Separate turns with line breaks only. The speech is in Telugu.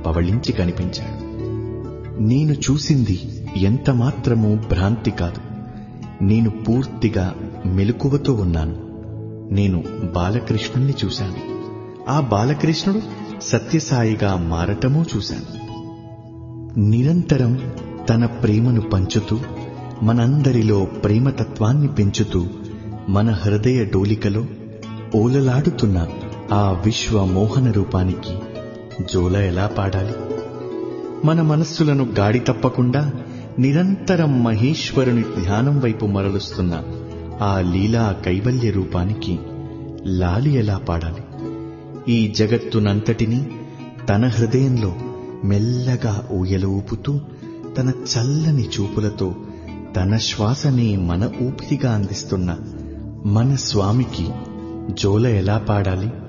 పవళించి కనిపించాడు నేను చూసింది ఎంత మాత్రమూ భ్రాంతి కాదు నేను పూర్తిగా మెలకువతో ఉన్నాను నేను బాలకృష్ణుణ్ణి చూశాను ఆ బాలకృష్ణుడు సత్యసాయిగా మారటమూ చూశాను నిరంతరం తన ప్రేమను పంచుతూ మనందరిలో ప్రేమతత్వాన్ని పెంచుతూ మన హృదయ డోలికలో ఓలలాడుతున్న ఆ విశ్వ మోహన రూపానికి జోల ఎలా పాడాలి మన మనస్సులను గాడి తప్పకుండా నిరంతరం మహేశ్వరుని ధ్యానం వైపు మరలుస్తున్న ఆ లీలా కైవల్య రూపానికి లాలి ఎలా పాడాలి ఈ జగత్తునంతటినీ తన హృదయంలో మెల్లగా ఊయల ఊపుతూ తన చల్లని చూపులతో తన శ్వాసనే మన ఊపిరిగా అందిస్తున్న మన స్వామికి జోల ఎలా పాడాలి